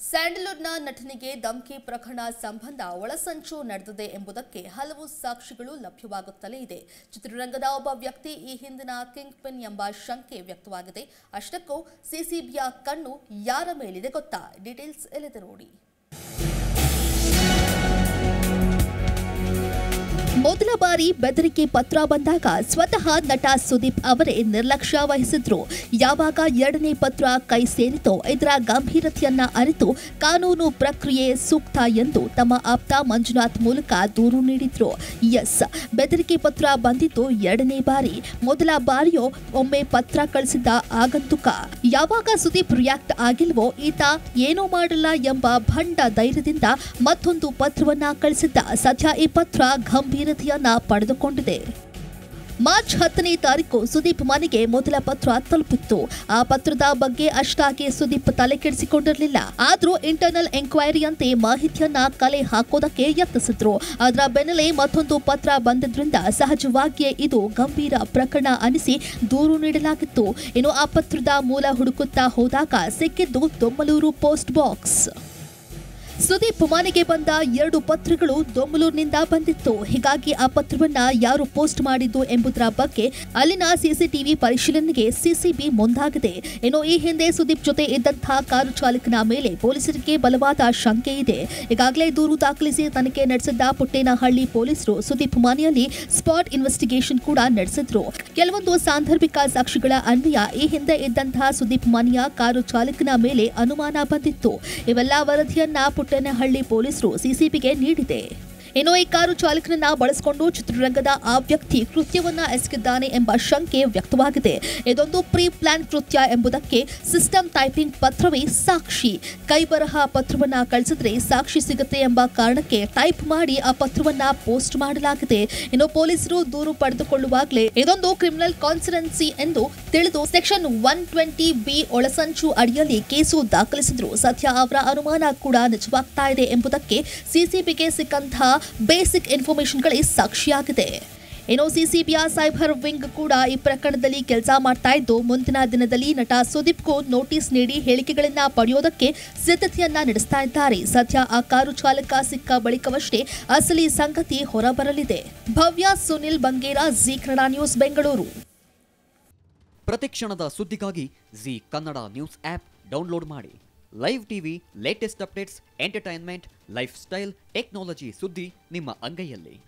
ಸ್ಯಾಂಡಲ್ವುಡ್ನ ನಟನಿಗೆ ಧಮ್ಕಿ ಪ್ರಕರಣ ಸಂಬಂಧ ಒಳಸಂಚು ನಡೆದಿದೆ ಎಂಬುದಕ್ಕೆ ಹಲವು ಸಾಕ್ಷಿಗಳು ಲಭ್ಯವಾಗುತ್ತಲೇ ಇದೆ ಚಿತ್ರರಂಗದ ಒಬ್ಬ ವ್ಯಕ್ತಿ ಈ ಹಿಂದಿನ ಕಿಂಗ್ ಪಿನ್ ಎಂಬ ಶಂಕೆ ವ್ಯಕ್ತವಾಗಿದೆ ಅಷ್ಟಕ್ಕೂ ಸಿಸಿಬಿಯ ಕಣ್ಣು ಯಾರ ಮೇಲಿದೆ ಗೊತ್ತಾ ಡೀಟೇಲ್ಸ್ ಎಲ್ಲಿದೆ ನೋಡಿ ಮೊದಲ ಬಾರಿ ಬೆದರಿಕೆ ಪತ್ರ ಬಂದಾಗ ಸ್ವತಃ ನಟ ಸುದೀಪ್ ಅವರೇ ನಿರ್ಲಕ್ಷ್ಯ ವಹಿಸಿದ್ರು ಯಾವಾಗ ಎರಡನೇ ಪತ್ರ ಕೈ ಸೇರಿತೋ ಇದರ ಗಂಭೀರತೆಯನ್ನ ಅರಿತು ಕಾನೂನು ಪ್ರಕ್ರಿಯೆ ಸೂಕ್ತ ಎಂದು ತಮ್ಮ ಆಪ್ತ ಮಂಜುನಾಥ್ ಮೂಲಕ ದೂರು ನೀಡಿದ್ರು ಎಸ್ ಬೆದರಿಕೆ ಪತ್ರ ಬಂದಿದ್ದು ಎರಡನೇ ಬಾರಿ ಮೊದಲ ಬಾರಿಯೋ ಒಮ್ಮೆ ಪತ್ರ ಕಳಿಸಿದ್ದ ಆಗಂತುಕ ಯಾವಾಗ ಸುದೀಪ್ ರಿಯಾಕ್ಟ್ ಆಗಿಲ್ವೋ ಈತ ಏನೂ ಮಾಡಲ್ಲ ಎಂಬ ಭಂಡ ಧೈರ್ಯದಿಂದ ಮತ್ತೊಂದು ಪತ್ರವನ್ನ ಕಳಿಸಿದ್ದ ಸದ್ಯ ಈ ಪತ್ರ ಗಂಭೀರತೆಯನ್ನ ಪಡೆದುಕೊಂಡಿದೆ ಮಾರ್ಚ್ ಹತ್ತನೇ ತಾರೀಕು ಸುದೀಪ್ ಮನೆಗೆ ಮೊದಲ ಪತ್ರ ತಲುಪಿತ್ತು ಆ ಪತ್ರದ ಬಗ್ಗೆ ಅಷ್ಟಾಗಿ ಸುದೀಪ್ ತಲೆ ಕೆಡಿಸಿಕೊಂಡಿರಲಿಲ್ಲ ಆದ್ರೂ ಇಂಟರ್ನಲ್ ಎಂಕ್ವೈರಿಯಂತೆ ಮಾಹಿತಿಯನ್ನ ಕಲೆ ಹಾಕೋದಕ್ಕೆ ಯತ್ನಿಸಿದ್ರು ಅದರ ಬೆನ್ನಲ್ಲೇ ಮತ್ತೊಂದು ಪತ್ರ ಬಂದಿದ್ರಿಂದ ಸಹಜವಾಗಿಯೇ ಇದು ಗಂಭೀರ ಪ್ರಕರಣ ಅನಿಸಿ ದೂರು ನೀಡಲಾಗಿತ್ತು ಇನ್ನು ಆ ಪತ್ರದ ಮೂಲ ಹುಡುಕುತ್ತಾ ಹೋದಾಗ ಸಿಕ್ಕಿದ್ದು ದೊಮ್ಮಲೂರು ಪೋಸ್ಟ್ ಬಾಕ್ಸ್ ಸುದೀಪ್ ಮನೆಗೆ ಬಂದ ಎರಡು ಪತ್ರಗಳು ದೊಮ್ಮಲೂರಿನಿಂದ ಬಂದಿತ್ತು ಹೀಗಾಗಿ ಆ ಪತ್ರವನ್ನ ಯಾರು ಪೋಸ್ಟ್ ಮಾಡಿದ್ದು ಎಂಬುದರ ಬಗ್ಗೆ ಅಲ್ಲಿನ ಸಿಸಿಟಿವಿ ಪರಿಶೀಲನೆಗೆ ಸಿಸಿಬಿ ಮುಂದಾಗಿದೆ ಇನ್ನು ಈ ಹಿಂದೆ ಸುದೀಪ್ ಜೊತೆ ಇದ್ದಂತಹ ಕಾರು ಚಾಲಕನ ಮೇಲೆ ಪೊಲೀಸರಿಗೆ ಬಲವಾದ ಶಂಕೆ ಇದೆ ಈಗಾಗಲೇ ದೂರು ದಾಖಲಿಸಿ ತನಿಖೆ ನಡೆಸಿದ್ದ ಪುಟ್ಟೇನಹಳ್ಳಿ ಪೊಲೀಸರು ಸುದೀಪ್ ಮನೆಯಲ್ಲಿ ಸ್ಪಾಟ್ ಇನ್ವೆಸ್ಟಿಗೇಷನ್ ಕೂಡ ನಡೆಸಿದ್ರು ಕೆಲವೊಂದು ಸಾಂದರ್ಭಿಕ ಸಾಕ್ಷಿಗಳ ಅನ್ವಯ ಈ ಹಿಂದೆ ಇದ್ದಂತಹ ಸುದೀಪ್ ಮನೆಯ ಕಾರು ಚಾಲಕನ ಮೇಲೆ ಅನುಮಾನ ಬಂದಿತ್ತು ಇವೆಲ್ಲ ವರದಿಯನ್ನ ಪುಟ್ಟೇನಹಳ್ಳಿ ಪೊಲೀಸರು ಸಿಸಿಬಿಗೆ ನೀಡಿದೆ ಇನ್ನು ಈ ಕಾರು ಚಾಲಕನನ್ನ ಬಳಸಿಕೊಂಡು ಚಿತ್ರರಂಗದ ಆ ವ್ಯಕ್ತಿ ಕೃತ್ಯವನ್ನ ಎಸಗಿದ್ದಾನೆ ಎಂಬ ಶಂಕೆ ವ್ಯಕ್ತವಾಗಿದೆ ಇದೊಂದು ಪ್ರೀ ಪ್ಲಾನ್ ಕೃತ್ಯ ಎಂಬುದಕ್ಕೆ ಸಿಸ್ಟಮ್ ಟೈಪಿಂಗ್ ಪತ್ರವೇ ಸಾಕ್ಷಿ ಕೈಬರಹ ಪತ್ರವನ್ನ ಕಳಿಸಿದ್ರೆ ಸಾಕ್ಷಿ ಸಿಗುತ್ತೆ ಎಂಬ ಕಾರಣಕ್ಕೆ ಟೈಪ್ ಮಾಡಿ ಆ ಪತ್ರವನ್ನ ಪೋಸ್ಟ್ ಮಾಡಲಾಗಿದೆ ಇನ್ನು ಪೊಲೀಸರು ದೂರು ಪಡೆದುಕೊಳ್ಳುವಾಗಲೇ ಇದೊಂದು ಕ್ರಿಮಿನಲ್ ಕಾನ್ಸಿಡೆನ್ಸಿ ಎಂದು ತಿಳಿದು ಸೆಕ್ಷನ್ ಒನ್ ಟ್ವೆಂಟಿ ಬಿ ಒಳಸಂಚು ಅಡಿಯಲ್ಲಿ ಕೇಸು ದಾಖಲಿಸಿದ್ರು ಸದ್ಯ ಅವರ ಅನುಮಾನ ಕೂಡ ನಿಜವಾಗ್ತಾ ಇದೆ ಎಂಬುದಕ್ಕೆ ಸಿಸಿಬಿಗೆ ಸಿಕ್ಕಂತಹ ಬೇಸಿಕ್ ಇನ್ಫಾರ್ಮೇಶನ್ಗಳೇ ಸಾಕ್ಷಿಯಾಗಿದೆ ಇನ್ನು ಸಿಸಿಬಿಯ ಸೈಬರ್ ವಿಂಗ್ ಕೂಡ ಈ ಪ್ರಕರಣದಲ್ಲಿ ಕೆಲಸ ಮಾಡ್ತಾ ಇದ್ದು ಮುಂದಿನ ದಿನದಲ್ಲಿ ನಟ ಸುದೀಪ್ಗೂ ನೋಟಿಸ್ ನೀಡಿ ಹೇಳಿಕೆಗಳನ್ನ ಪಡೆಯೋದಕ್ಕೆ ಸಿದ್ಧತೆಯನ್ನ ನಡೆಸ್ತಾ ಇದ್ದಾರೆ ಸದ್ಯ ಆ ಕಾರು ಚಾಲಕ ಸಿಕ್ಕ ಬಳಿಕವಷ್ಟೇ ಅಸಲಿ ಸಂಗತಿ ಹೊರಬರಲಿದೆ ಭವ್ಯ ಸುನಿಲ್ ಬಂಗೇರ ಜಿ ಕನ್ನಡ ನ್ಯೂಸ್ ಬೆಂಗಳೂರು ಪ್ರತಿಕ್ಷಣದ ಸುದ್ದಿಗಾಗಿ Zee Kannada news app download ಮಾಡಿ live TV latest updates entertainment lifestyle technology ಸುದ್ದಿ ನಿಮ್ಮ ಅಂಗೈಯಲ್ಲಿ